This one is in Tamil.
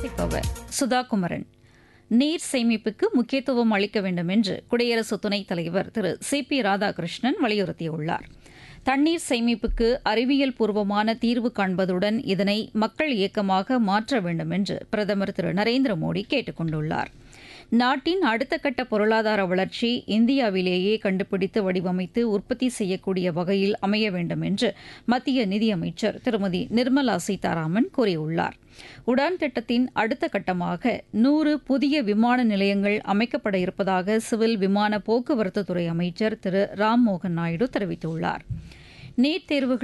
வாசிப்பவர் சுதாகுமரன் நீர் சேமிப்புக்கு முக்கியத்துவம் அளிக்க வேண்டும் என்று குடியரசு துணைத் தலைவர் திரு சி பி ராதாகிருஷ்ணன் வலியுறுத்தியுள்ளார் தண்ணீர் சேமிப்புக்கு அறிவியல் பூர்வமான தீர்வு காண்பதுடன் இதனை மக்கள் இயக்கமாக மாற்ற வேண்டும் என்று பிரதமர் திரு நரேந்திர மோடி கேட்டுக் கொண்டுள்ளார் நாட்டின் அடுத்த கட்ட பொருளாதார வளர்ச்சி இந்தியாவிலேயே கண்டுபிடித்து வடிவமைத்து உற்பத்தி செய்யக்கூடிய வகையில் அமைய வேண்டும் என்று மத்திய நிதியமைச்சர் திருமதி நிர்மலா சீதாராமன் கூறியுள்ளார் உடான் திட்டத்தின் அடுத்த கட்டமாக நூறு புதிய விமான நிலையங்கள் அமைக்கப்பட இருப்பதாக சிவில் விமான போக்குவரத்து துறை அமைச்சர் திரு ராம்மோகன் நாயுடு தெரிவித்துள்ளார் நீட் தேர்வுகள்